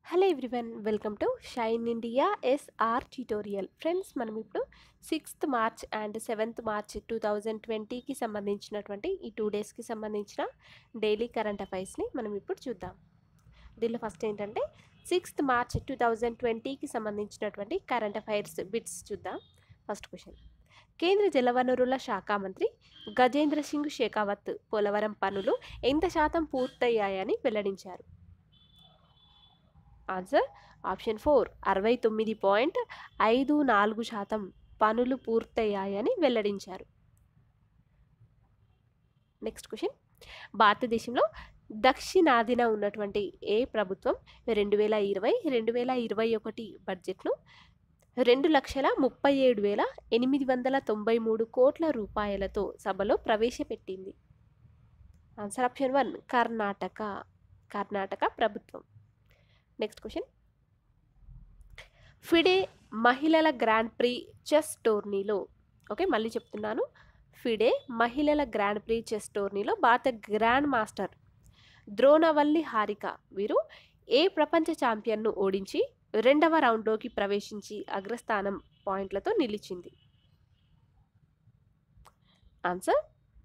hello everyone welcome to Shine India SR tutorial friends మనం ఇప్పుడు sixth March and seventh March two thousand ట్వంటీకి సంబంధించినటువంటి ఈ two డేస్కి సంబంధించిన డైలీ కరెంట్ అఫైర్స్ని మనం ఇప్పుడు చూద్దాం దీనిలో ఫస్ట్ ఏంటంటే సిక్స్త్ మార్చ్ టూ థౌజండ్ ట్వంటీకి సంబంధించినటువంటి కరెంట్ అఫైర్స్ బిట్స్ చూద్దాం ఫస్ట్ క్వశ్చన్ కేంద్ర జలవనరుల శాఖ మంత్రి గజేంద్ర సింగ్ షెకావత్ పోలవరం పనులు ఎంత శాతం పూర్తయ్యాయని వెల్లడించారు ఆన్సర్ ఆప్షన్ ఫోర్ అరవై తొమ్మిది పాయింట్ ఐదు నాలుగు శాతం పనులు పూర్తయ్యాయని వెల్లడించారు నెక్స్ట్ క్వశ్చన్ భారతదేశంలో దక్షిణాదిన ఉన్నటువంటి ఏ ప్రభుత్వం రెండు వేల ఇరవై రెండు వేల ఇరవై ఒకటి బడ్జెట్ను రెండు లక్షల ముప్పై ఏడు వేల ఎనిమిది వందల తొంభై మూడు కోట్ల రూపాయలతో సభలో ప్రవేశపెట్టింది answer option one Karnataka Karnataka ప్రభుత్వం నెక్స్ట్ క్వశ్చన్ ఫిడే మహిళల గ్రాండ్ ప్రీ చెస్ టోర్నీలో ఓకే మళ్ళీ చెప్తున్నాను ఫిడే మహిళల గ్రాండ్ ప్రీ చెస్ టోర్నీలో భారత గ్రాండ్ మాస్టర్ ద్రోణవల్లి హారిక వీరు ఏ ప్రపంచ ఛాంపియన్ను ఓడించి రెండవ రౌండ్లోకి ప్రవేశించి అగ్రస్థానం పాయింట్లతో నిలిచింది ఆన్సర్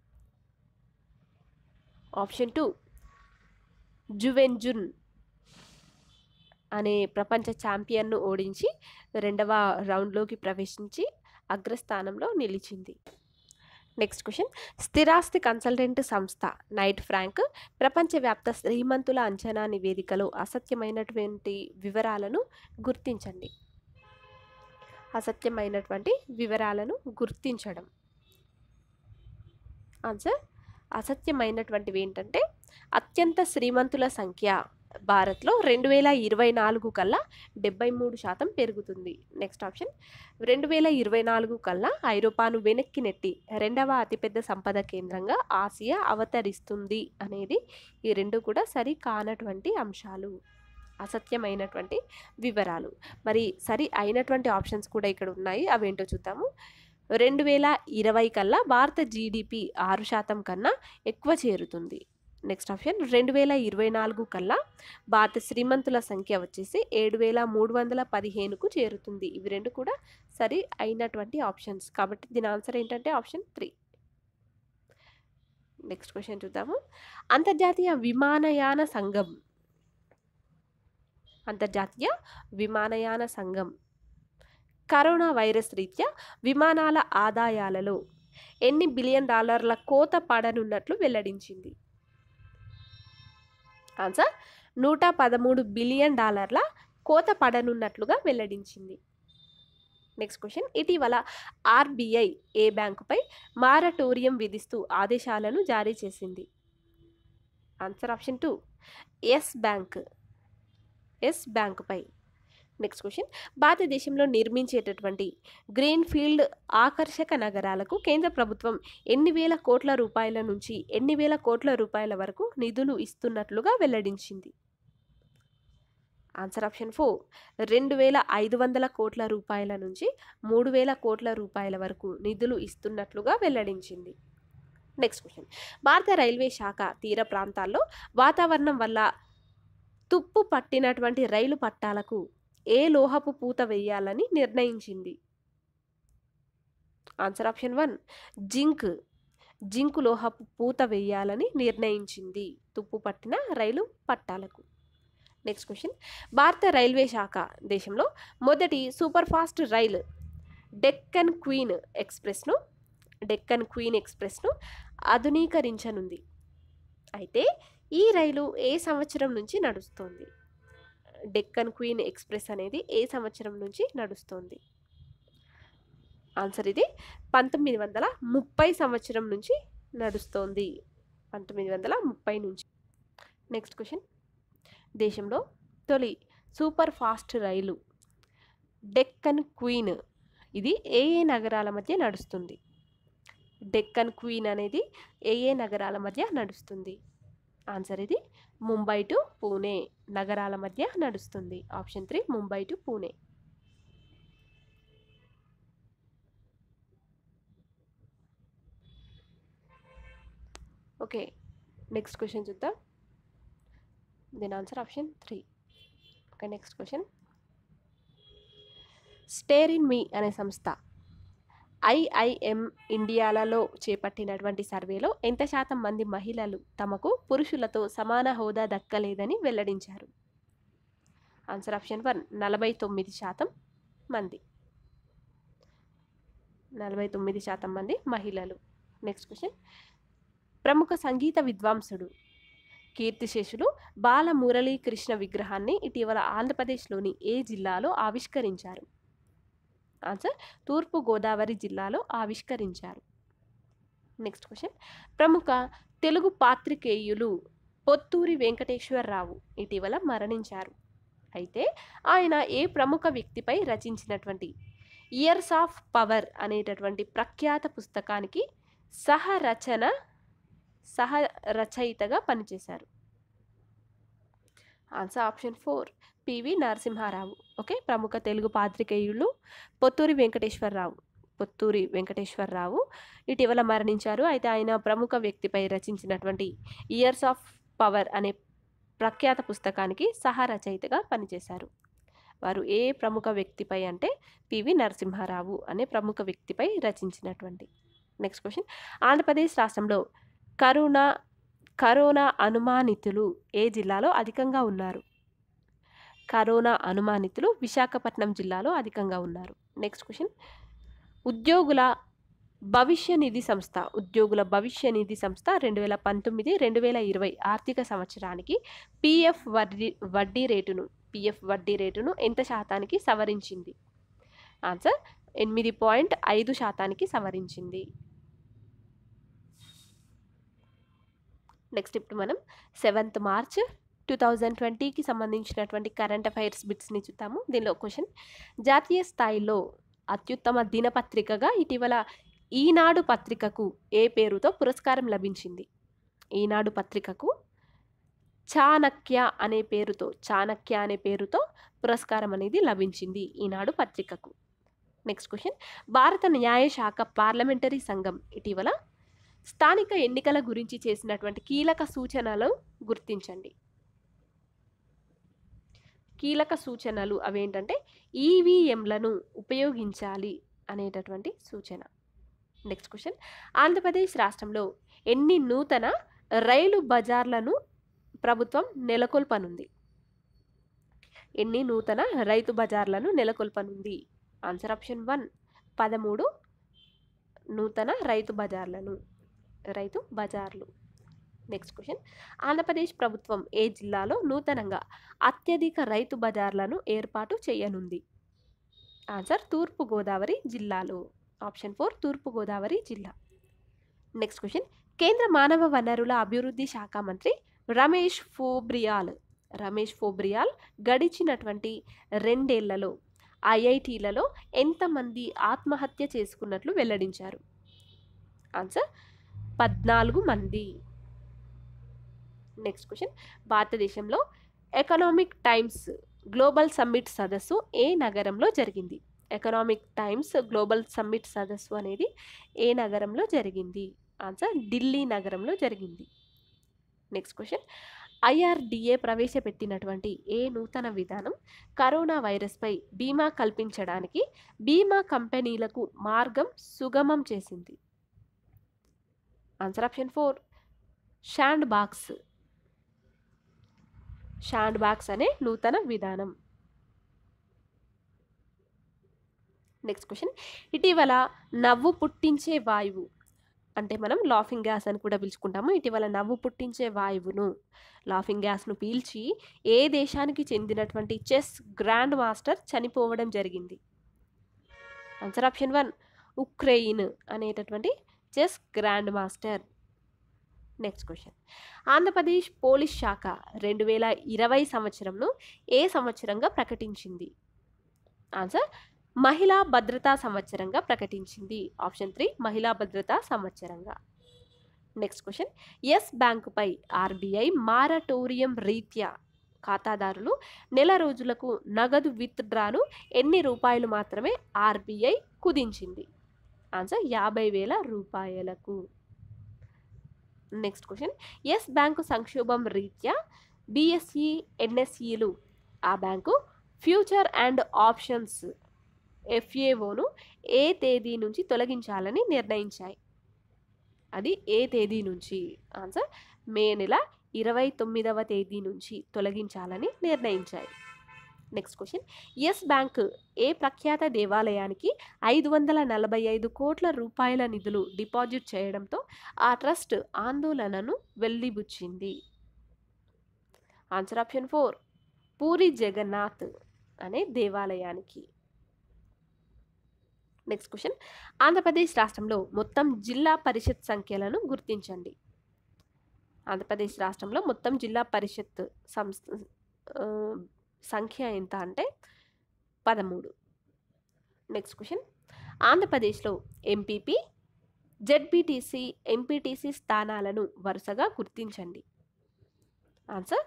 ఆప్షన్ టూ జువెన్జున్ అనే ప్రపంచ ఛాంపియన్ను ఓడించి రెండవ రౌండ్లోకి ప్రవేశించి అగ్రస్థానంలో నిలిచింది నెక్స్ట్ క్వశ్చన్ స్థిరాస్తి కన్సల్టెంట్ సంస్థ నైట్ ఫ్రాంక్ ప్రపంచవ్యాప్త శ్రీమంతుల అంచనా నివేదికలో అసత్యమైనటువంటి వివరాలను గుర్తించండి అసత్యమైనటువంటి వివరాలను గుర్తించడం ఆన్సర్ అసత్యమైనటువంటివి ఏంటంటే అత్యంత శ్రీమంతుల సంఖ్య భారత్లో రెండు వేల ఇరవై నాలుగు కల్లా డెబ్బై మూడు శాతం పెరుగుతుంది నెక్స్ట్ ఆప్షన్ రెండు వేల ఇరవై నాలుగు కల్లా ఐరోపాను వెనక్కి నెట్టి రెండవ అతిపెద్ద సంపద కేంద్రంగా ఆసియా అవతరిస్తుంది అనేది ఈ రెండు కూడా సరి కానటువంటి అంశాలు అసత్యమైనటువంటి వివరాలు మరి సరి అయినటువంటి ఆప్షన్స్ కూడా ఇక్కడ ఉన్నాయి అవేంటో చూద్దాము రెండు వేల ఇరవై కల్లా భారత జీడిపి ఆరు శాతం కన్నా ఎక్కువ చేరుతుంది నెక్స్ట్ ఆప్షన్ రెండు వేల ఇరవై నాలుగు కల్లా భారత శ్రీమంతుల సంఖ్య వచ్చేసి ఏడు వేల మూడు వందల పదిహేనుకు చేరుతుంది ఇవి రెండు కూడా సరి అయినటువంటి ఆప్షన్స్ కాబట్టి దీని ఆన్సర్ ఏంటంటే ఆప్షన్ త్రీ నెక్స్ట్ క్వశ్చన్ చూద్దాము అంతర్జాతీయ విమానయాన సంఘం అంతర్జాతీయ విమానయాన సంఘం కరోనా వైరస్ రీత్యా విమానాల ఆదాయాలలో ఎన్ని బిలియన్ డాలర్ల కోత పడనున్నట్లు వెల్లడించింది ఆన్సర్ నూట పదమూడు బిలియన్ డాలర్ల కోత పడనున్నట్లుగా వెల్లడించింది నెక్స్ట్ క్వశ్చన్ ఇటీవల ఆర్బీఐ ఏ బ్యాంకుపై మారటోరియం విధిస్తూ ఆదేశాలను జారీ చేసింది answer option two Yes Bank Yes బ్యాంకుపై నెక్స్ట్ క్వశ్చన్ భారతదేశంలో నిర్మించేటటువంటి గ్రీన్ ఫీల్డ్ ఆకర్షక నగరాలకు కేంద్ర ప్రభుత్వం ఎన్ని వేల కోట్ల రూపాయల నుంచి ఎన్ని వేల కోట్ల రూపాయల వరకు నిధులు ఇస్తున్నట్లుగా వెల్లడించింది ఆన్సర్ ఆప్షన్ ఫోర్ రెండు వేల ఐదు వందల కోట్ల రూపాయల నుంచి మూడు వేల కోట్ల రూపాయల వరకు నిధులు ఇస్తున్నట్లుగా వెల్లడించింది నెక్స్ట్ క్వశ్చన్ భారత రైల్వే శాఖ తీర ప్రాంతాల్లో వాతావరణం వల్ల తుప్పు పట్టినటువంటి రైలు పట్టాలకు ఏ లోహపు పూత వేయాలని నిర్ణయించింది answer option one zinc zinc లోహపు పూత వేయాలని నిర్ణయించింది తుప్పు పట్టిన రైలు పట్టాలకు నెక్స్ట్ క్వశ్చన్ భారత రైల్వే శాఖ దేశంలో మొదటి సూపర్ ఫాస్ట్ రైలు డెక్కన్ క్వీన్ ఎక్స్ప్రెస్ను డెక్కన్ క్వీన్ ఎక్స్ప్రెస్ను ఆధునీకరించనుంది అయితే ఈ రైలు ఏ సంవత్సరం నుంచి నడుస్తోంది డెక్కన్ క్వీన్ ఎక్స్ప్రెస్ అనేది ఏ సంవత్సరం నుంచి నడుస్తోంది ఆన్సర్ ఇది పంతొమ్మిది వందల ముప్పై సంవత్సరం నుంచి నడుస్తోంది పంతొమ్మిది వందల ముప్పై నుంచి నెక్స్ట్ క్వశ్చన్ దేశంలో తొలి సూపర్ ఫాస్ట్ రైలు డెక్కన్ క్వీన్ ఇది ఏ ఏ నగరాల మధ్య నడుస్తుంది డెక్కన్ క్వీన్ అనేది ఏ ఏ నగరాల మధ్య నడుస్తుంది ఆన్సర్ ఇది ముంబై టు పూణే నగరాల మధ్య నడుస్తుంది option three Mumbai to Pune okay next question చూద్దాం దీని answer option three okay next question స్టేర్ ఇన్ మీ అనే సంస్థ ఐఐఎం ఇండియాలలో చేపట్టినటువంటి సర్వేలో ఎంత శాతం మంది మహిళలు తమకు పురుషులతో సమాన హోదా దక్కలేదని వెల్లడించారు ఆన్సర్ ఆప్షన్ వన్ నలభై తొమ్మిది శాతం మంది నలభై తొమ్మిది శాతం మంది మహిళలు నెక్స్ట్ క్వశ్చన్ ప్రముఖ సంగీత విద్వాంసుడు కీర్తిశేషులు బాల మురళీకృష్ణ విగ్రహాన్ని ఇటీవల ఆంధ్రప్రదేశ్లోని ఏ జిల్లాలో ఆవిష్కరించారు ఆన్సర్ తూర్పు గోదావరి జిల్లాలో ఆవిష్కరించారు నెక్స్ట్ క్వశ్చన్ ప్రముఖ తెలుగు పాత్రికేయులు పొత్తూరి వెంకటేశ్వరరావు ఇటీవల మరణించారు అయితే ఆయన ఏ ప్రముఖ వ్యక్తిపై రచించినటువంటి ఇయర్స్ ఆఫ్ పవర్ అనేటటువంటి ప్రఖ్యాత పుస్తకానికి సహ రచన సహ రచయితగా పనిచేశారు answer option four PV Narasimha Rao okay ప్రముఖ తెలుగు పాత్రికేయులు పొత్తూరి వెంకటేశ్వరరావు పొత్తూరి వెంకటేశ్వరరావు ఇటీవల మరణించారు అయితే ఆయన ప్రముఖ వ్యక్తిపై రచించినటువంటి ఇయర్స్ ఆఫ్ పవర్ అనే ప్రఖ్యాత పుస్తకానికి సహ రచయితగా పనిచేశారు వారు ఏ ప్రముఖ వ్యక్తిపై అంటే పివి నరసింహారావు అనే ప్రముఖ వ్యక్తిపై రచించినటువంటి నెక్స్ట్ క్వశ్చన్ ఆంధ్రప్రదేశ్ రాష్ట్రంలో కరోనా కరోనా అనుమానితులు ఏ జిల్లాలో అధికంగా ఉన్నారు కరోనా అనుమానితులు విశాఖపట్నం జిల్లాలో అధికంగా ఉన్నారు నెక్స్ట్ క్వశ్చన్ ఉద్యోగుల భవిష్య నిధి సంస్థ ఉద్యోగుల భవిష్య నిధి సంస్థ రెండు వేల పంతొమ్మిది రెండు వేల ఇరవై ఆర్థిక సంవత్సరానికి పిఎఫ్ వడ్డీ వడ్డీ రేటును పిఎఫ్ వడ్డీ రేటును ఎంత శాతానికి సవరించింది ఆన్సర్ ఎనిమిది పాయింట్ ఐదు శాతానికి సవరించింది నెక్స్ట్ ఇప్పుడు మనం సెవెంత్ మార్చ్ టూ థౌజండ్ ట్వంటీకి సంబంధించినటువంటి కరెంట్ అఫైర్స్ బిట్స్ని చూద్దాము దీనిలో క్వశ్చన్ జాతీయ స్థాయిలో అత్యుత్తమ దినపత్రికగా ఇటీవల ఈనాడు పత్రికకు ఏ పేరుతో పురస్కారం లభించింది ఈనాడు పత్రికకు చాణక్య అనే పేరుతో చాణక్య అనే పేరుతో పురస్కారం అనేది లభించింది ఈనాడు పత్రికకు నెక్స్ట్ క్వశ్చన్ భారత న్యాయశాఖ పార్లమెంటరీ సంఘం ఇటీవల స్థానిక ఎన్నికల గురించి చేసినటువంటి కీలక సూచనలు గుర్తించండి కీలక సూచనలు అవేంటంటే ఈవీఎంలను ఉపయోగించాలి అనేటటువంటి సూచన నెక్స్ట్ క్వశ్చన్ ఆంధ్రప్రదేశ్ రాష్ట్రంలో ఎన్ని నూతన రైలు బజార్లను ప్రభుత్వం నెలకొల్పనుంది ఎన్ని నూతన రైతు బజార్లను నెలకొల్పనుంది ఆన్సర్ ఆప్షన్ వన్ పదమూడు నూతన రైతు బజార్లను రైతు బజార్లు నెక్స్ట్ క్వశ్చన్ ఆంధ్రప్రదేశ్ ప్రభుత్వం ఏ జిల్లాలో నూతనంగా అత్యధిక రైతు బజార్లను ఏర్పాటు చేయనుంది ఆన్సర్ తూర్పు గోదావరి జిల్లాలో ఆప్షన్ ఫోర్ తూర్పు గోదావరి జిల్లా నెక్స్ట్ క్వశ్చన్ కేంద్ర మానవ వనరుల అభివృద్ధి శాఖ మంత్రి రమేష్ ఫోబ్రియాల్ రమేష్ ఫోబ్రియాల్ గడిచినటువంటి రెండేళ్లలో ఐఐటీలలో ఎంతమంది ఆత్మహత్య చేసుకున్నట్లు వెల్లడించారు ఆన్సర్ పద్నాలుగు మంది నెక్స్ట్ క్వశ్చన్ భారతదేశంలో ఎకనామిక్ టైమ్స్ గ్లోబల్ సమ్మిట్ సదస్సు ఏ నగరంలో జరిగింది ఎకనామిక్ టైమ్స్ గ్లోబల్ సమ్మిట్ సదస్సు అనేది ఏ నగరంలో జరిగింది ఆన్సర్ ఢిల్లీ నగరంలో జరిగింది నెక్స్ట్ క్వశ్చన్ ఐఆర్డిఏ ప్రవేశపెట్టినటువంటి ఏ నూతన విధానం కరోనా వైరస్పై బీమా కల్పించడానికి బీమా కంపెనీలకు మార్గం సుగమం చేసింది answer option four sandbox sandbox అనే నూతన విధానం నెక్స్ట్ క్వశ్చన్ ఇటీవల నవ్వు పుట్టించే వాయువు అంటే మనం లాఫింగ్ గ్యాస్ అని కూడా పిలుచుకుంటాము ఇటీవల నవ్వు పుట్టించే వాయువును లాఫింగ్ గ్యాస్ను పీల్చి ఏ దేశానికి చెందినటువంటి చెస్ గ్రాండ్ మాస్టర్ చనిపోవడం జరిగింది ఆన్సర్ ఆప్షన్ వన్ ఉక్రెయిన్ అనేటటువంటి chess grand master next question Andhra Pradesh police శాఖ రెండు వేల ఇరవై సంవత్సరంను ఏ సంవత్సరంగా ప్రకటించింది ఆన్సర్ మహిళా భద్రతా సంవత్సరంగా ప్రకటించింది ఆప్షన్ త్రీ మహిళా భద్రతా సంవత్సరంగా నెక్స్ట్ క్వశ్చన్ ఎస్ బ్యాంకుపై ఆర్బీఐ మారటోరియం రీత్యా ఖాతాదారులు నెల రోజులకు నగదు విత్డ్రాను ఎన్ని రూపాయలు మాత్రమే ఆర్బీఐ కుదించింది ఆన్సర్ యాభై వేల రూపాయలకు నెక్స్ట్ క్వశ్చన్ ఎస్ బ్యాంకు సంక్షోభం రీత్యా బీఎస్ఈ ఎన్ఎస్ఈలు ఆ బ్యాంకు ఫ్యూచర్ అండ్ ఆప్షన్స్ ఎఫ్ఏఓను ఏ తేదీ నుంచి తొలగించాలని నిర్ణయించాయి అది ఏ తేదీ నుంచి ఆన్సర్ మే నెల ఇరవై తొమ్మిదవ తేదీ నుంచి తొలగించాలని నిర్ణయించాయి నెక్స్ట్ క్వశ్చన్ ఎస్ బ్యాంక్ ఏ ప్రఖ్యాత దేవాలయానికి ఐదు వందల నలభై ఐదు కోట్ల రూపాయల నిధులు డిపాజిట్ చేయడంతో ఆ ట్రస్ట్ ఆందోళనను వెల్లిబుచ్చింది answer option four Puri Jagannath అనే దేవాలయానికి నెక్స్ట్ క్వశ్చన్ ఆంధ్రప్రదేశ్ రాష్ట్రంలో మొత్తం జిల్లా పరిషత్ సంఖ్యలను గుర్తించండి ఆంధ్రప్రదేశ్ రాష్ట్రంలో మొత్తం జిల్లా పరిషత్ సంస్థ ఆ, సంఖ్య ఎంత అంటే పదమూడు నెక్స్ట్ క్వశ్చన్ ఆంధ్రప్రదేశ్లో ఎంపీపీ జెడ్పీటీసీ ఎంపీటీసీ స్థానాలను వరుసగా గుర్తించండి ఆన్సర్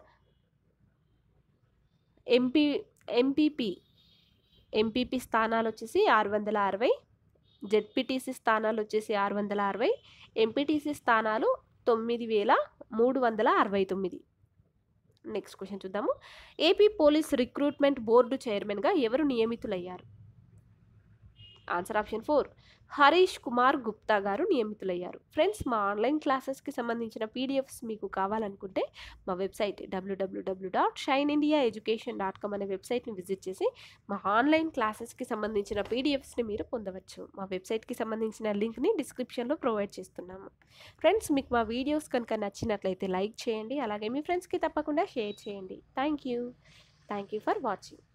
ఎంపీ ఎంపీపీ ఎంపీపీ స్థానాలు వచ్చేసి ఆరు వందల అరవై జెడ్పీటీసీ స్థానాలు వచ్చేసి ఆరు వందల అరవై ఎంపీటీసీ స్థానాలు తొమ్మిది వేల మూడు వందల అరవై తొమ్మిది నెక్స్ట్ క్వశ్చన్ చూద్దాము ఏపీ పోలీస్ రిక్రూట్మెంట్ బోర్డు చైర్మన్గా ఎవరు నియమితులయ్యారు answer option four Harish Kumar Gupta garu నియమితులయ్యారు ఫ్రెండ్స్ మా ఆన్లైన్ క్లాసెస్కి సంబంధించిన పీడిఎఫ్స్ మీకు కావాలనుకుంటే మా website WWW dot Shine India Education dot com అనే వెబ్సైట్ని విజిట్ చేసి మా ఆన్లైన్ క్లాసెస్కి సంబంధించిన పీడిఎఫ్స్ని మీరు పొందవచ్చు మా వెబ్సైట్కి సంబంధించిన లింక్ని డిస్క్రిప్షన్లో ప్రొవైడ్ చేస్తున్నాము ఫ్రెండ్స్ మీకు మా వీడియోస్ కనుక నచ్చినట్లయితే లైక్ చేయండి అలాగే మీ ఫ్రెండ్స్కి తప్పకుండా షేర్ చేయండి thank you thank you for watching